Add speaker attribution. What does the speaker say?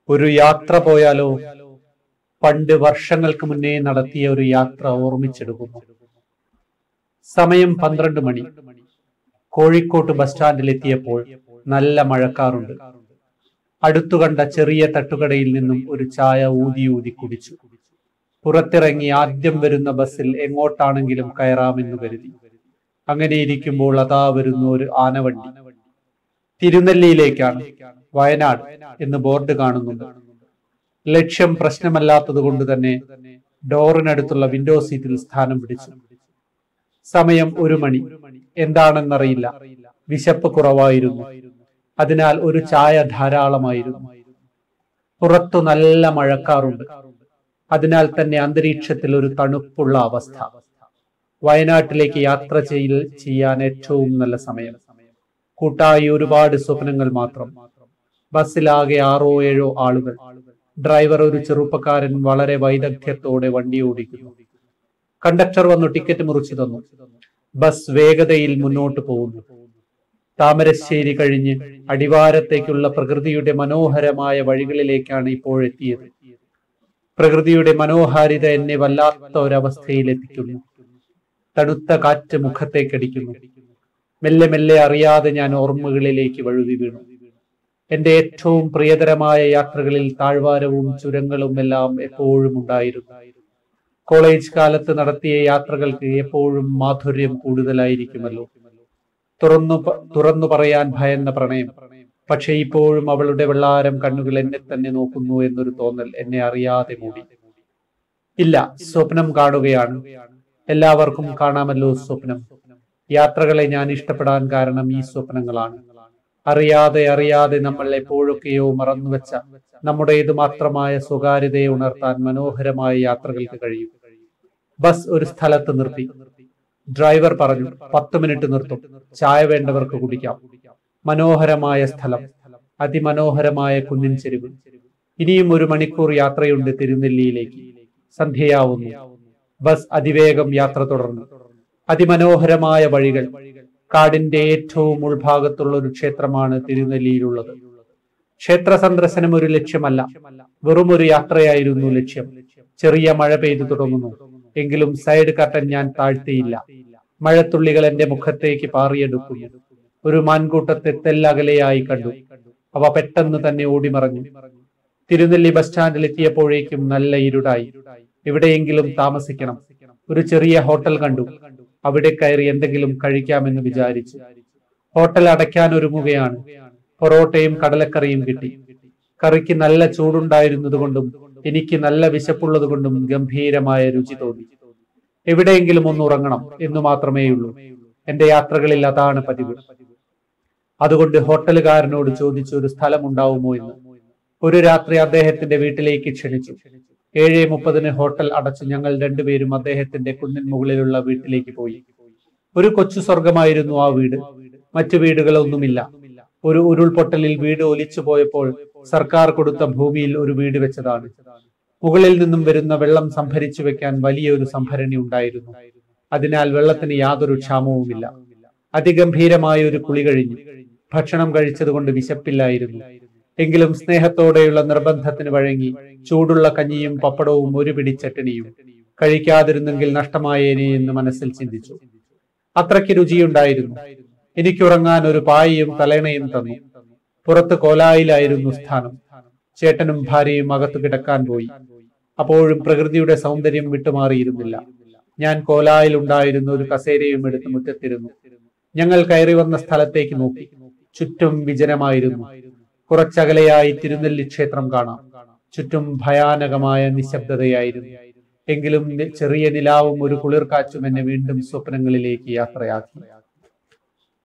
Speaker 1: ഒരു യാത്ര പോയാലോ പണ്ട് വർഷങ്ങൾക്ക് മുന്നേ നടത്തിയ ഒരു യാത്ര ഓർമ്മിച്ചെടുക്കുന്നു സമയം പന്ത്രണ്ട് മണി കോഴിക്കോട്ട് ബസ് സ്റ്റാൻഡിലെത്തിയപ്പോൾ നല്ല മഴക്കാറുണ്ട് അടുത്തു കണ്ട ചെറിയ തട്ടുകടയിൽ നിന്നും ഒരു ചായ ഊതി ഊതി കുടിച്ചു പുറത്തിറങ്ങി ആദ്യം വരുന്ന ബസ്സിൽ എങ്ങോട്ടാണെങ്കിലും കയറാമെന്ന് കരുതി അങ്ങനെ ഇരിക്കുമ്പോൾ അതാ വരുന്ന ഒരു ആനവണ്ടി തിരുനെല്ലിയിലേക്കാണ് വയനാട് എന്ന് ബോർഡ് കാണുന്നുണ്ട് ലക്ഷ്യം പ്രശ്നമല്ലാത്തത് കൊണ്ട് തന്നെ ഡോറിനടുത്തുള്ള വിൻഡോ സീറ്റിൽ സ്ഥാനം പിടിച്ചു സമയം ഒരു മണി എന്താണെന്നറിയില്ല വിശപ്പ് കുറവായിരുന്നു അതിനാൽ ഒരു ചായ ധാരാളമായിരുന്നു പുറത്തു നല്ല മഴക്കാറുണ്ട് അതിനാൽ തന്നെ അന്തരീക്ഷത്തിൽ ഒരു തണുപ്പുള്ള അവസ്ഥ വയനാട്ടിലേക്ക് യാത്ര ചെയ്യൽ ചെയ്യാൻ ഏറ്റവും നല്ല സമയം കൂട്ടായി ഒരുപാട് സ്വപ്നങ്ങൾ മാത്രം ബസ്സിലാകെ ആറോ ഏഴോ ആളുകൾ ഡ്രൈവർ ഒരു ചെറുപ്പക്കാരൻ വളരെ വൈദഗ്ധ്യത്തോടെ വണ്ടി ഓടിക്കുന്നു കണ്ടക്ടർ വന്നു ടിക്കറ്റ് മുറിച്ചു തന്നു ബസ് വേഗതയിൽ മുന്നോട്ട് പോകുന്നു താമരശ്ശേരി കഴിഞ്ഞ് അടിവാരത്തേക്കുള്ള പ്രകൃതിയുടെ മനോഹരമായ വഴികളിലേക്കാണ് ഇപ്പോഴെത്തിയത് പ്രകൃതിയുടെ മനോഹാരിത എന്നെ വല്ലാത്ത ഒരവസ്ഥയിൽ എത്തിക്കുന്നു തണുത്ത കാറ്റ് മുഖത്തേക്കടിക്കുന്നു മെല്ലെ മെല്ലെ അറിയാതെ ഞാൻ ഓർമ്മകളിലേക്ക് വഴുതി വീണു എന്റെ ഏറ്റവും പ്രിയതരമായ യാത്രകളിൽ താഴ്വാരവും ചുരങ്ങളും എല്ലാം എപ്പോഴും ഉണ്ടായിരുന്നു കോളേജ് കാലത്ത് നടത്തിയ യാത്രകൾക്ക് എപ്പോഴും മാധുര്യം കൂടുതലായിരിക്കുമല്ലോ തുറന്നു പ- തുറന്നു പറയാൻ ഭയന്ന പ്രണയം പക്ഷെ ഇപ്പോഴും അവളുടെ വെള്ളാരം കണ്ണുകൾ എന്നെ തന്നെ നോക്കുന്നു എന്നൊരു തോന്നൽ എന്നെ അറിയാതെ മൂടി ഇല്ല സ്വപ്നം കാണുകയാണ് എല്ലാവർക്കും കാണാമല്ലോ സ്വപ്നം യാത്രകളെ ഞാൻ ഇഷ്ടപ്പെടാൻ കാരണം ഈ സ്വപ്നങ്ങളാണ് അറിയാതെ അറിയാതെ നമ്മൾ എപ്പോഴൊക്കെയോ മറന്നുവെച്ച നമ്മുടേത് മാത്രമായ സ്വകാര്യതയെ ഉണർത്താൻ മനോഹരമായ യാത്രകൾക്ക് കഴിയും ബസ് ഒരു സ്ഥലത്ത് നിർത്തി ഡ്രൈവർ പറഞ്ഞു പത്ത് മിനിറ്റ് നിർത്തും ചായ വേണ്ടവർക്ക് കുടിക്കാം മനോഹരമായ സ്ഥലം അതിമനോഹരമായ കുന്നിൻ ചെരുവ് ഇനിയും ഒരു മണിക്കൂർ യാത്രയുണ്ട് തിരുനെല്ലിയിലേക്ക് സന്ധ്യയാവുന്നു ബസ് അതിവേഗം യാത്ര തുടർന്നു അതിമനോഹരമായ വഴികൾ കാടിന്റെ ഏറ്റവും ഉൾഭാഗത്തുള്ള ഒരു ക്ഷേത്രമാണ് തിരുനെല്ലിയിലുള്ളത് ക്ഷേത്ര സന്ദർശനം ഒരു ലക്ഷ്യമല്ല വെറും ഒരു യാത്രയായിരുന്നു ലക്ഷ്യം ചെറിയ മഴ പെയ്തു തുടങ്ങുന്നു എങ്കിലും സൈഡ് കർട്ടൻ ഞാൻ താഴ്ത്തിയില്ല മഴത്തുള്ളികൾ എന്റെ മുഖത്തേക്ക് പാറിയെടുക്കുന്നു ഒരു മാൻകൂട്ടത്തെ തെല്ലകലെയായി കണ്ടു അവ പെട്ടെന്ന് തന്നെ ഓടിമറഞ്ഞു തിരുനെല്ലി ബസ് സ്റ്റാൻഡിൽ എത്തിയപ്പോഴേക്കും നല്ല ഇരുടായി എവിടെയെങ്കിലും താമസിക്കണം ഒരു ചെറിയ ഹോട്ടൽ കണ്ടു അവിടെ കയറി എന്തെങ്കിലും കഴിക്കാമെന്ന് വിചാരിച്ചു ഹോട്ടൽ അടയ്ക്കാൻ ഒരുങ്ങുകയാണ് പൊറോട്ടയും കടലക്കറിയും കിട്ടി കറിക്ക് നല്ല ചൂടുണ്ടായിരുന്നത് കൊണ്ടും എനിക്ക് നല്ല വിശപ്പുള്ളത് കൊണ്ടും ഗംഭീരമായ രുചി തോന്നി എവിടെയെങ്കിലും ഒന്ന് ഉറങ്ങണം എന്ന് മാത്രമേയുള്ളൂ എന്റെ യാത്രകളിൽ അതാണ് പതിവ് അതുകൊണ്ട് ഹോട്ടലുകാരനോട് ചോദിച്ചു ഒരു സ്ഥലം ഉണ്ടാവുമോ എന്ന് ഒരു രാത്രി അദ്ദേഹത്തിന്റെ വീട്ടിലേക്ക് ക്ഷണിച്ചു ഏഴ് മുപ്പതിന് ഹോട്ടൽ അടച്ചു ഞങ്ങൾ രണ്ടുപേരും അദ്ദേഹത്തിന്റെ കുന്നിൻ മുകളിലുള്ള വീട്ടിലേക്ക് പോയി ഒരു കൊച്ചു സ്വർഗമായിരുന്നു ആ വീട് മറ്റു വീടുകളൊന്നുമില്ല ഒരു ഉരുൾപൊട്ടലിൽ വീട് ഒലിച്ചു പോയപ്പോൾ സർക്കാർ കൊടുത്ത ഭൂമിയിൽ ഒരു വീട് വെച്ചതാണ് മുകളിൽ നിന്നും വരുന്ന വെള്ളം സംഭരിച്ചു വെക്കാൻ വലിയൊരു സംഭരണി ഉണ്ടായിരുന്നു അതിനാൽ വെള്ളത്തിന് യാതൊരു ക്ഷാമവുമില്ല അതിഗംഭീരമായ ഒരു കുളി കഴിഞ്ഞു ഭക്ഷണം കഴിച്ചതുകൊണ്ട് വിശപ്പില്ലായിരുന്നു എങ്കിലും സ്നേഹത്തോടെയുള്ള നിർബന്ധത്തിന് വഴങ്ങി ചൂടുള്ള കഞ്ഞിയും പപ്പടവും ഒരു പിടി ചട്ടണിയും കഴിക്കാതിരുന്നെങ്കിൽ നഷ്ടമായേനെ എന്ന് മനസ്സിൽ ചിന്തിച്ചു അത്രയ്ക്ക് രുചിയുണ്ടായിരുന്നു എനിക്കുറങ്ങാൻ ഒരു പായയും തലേണയും തന്നു പുറത്ത് കോലായിലായിരുന്നു സ്ഥാനം ചേട്ടനും ഭാര്യയും അകത്ത് കിടക്കാൻ പോയി അപ്പോഴും പ്രകൃതിയുടെ സൗന്ദര്യം വിട്ടുമാറിയിരുന്നില്ല ഞാൻ കോലായിൽ ഉണ്ടായിരുന്ന ഒരു കസേരയും എടുത്ത് മുറ്റത്തിരുന്നു ഞങ്ങൾ കയറി വന്ന സ്ഥലത്തേക്ക് നോക്കി ചുറ്റും വിജനമായിരുന്നു കുറച്ചകലെയായി തിരുനെല്ലി ക്ഷേത്രം കാണാം ചുറ്റും ഭയാനകമായ നിശബ്ദതയായിരുന്നു എങ്കിലും നി- ചെറിയ നിലാവും ഒരു കുളിർക്കാറ്റും എന്നെ വീണ്ടും സ്വപ്നങ്ങളിലേക്ക് യാത്രയാക്കി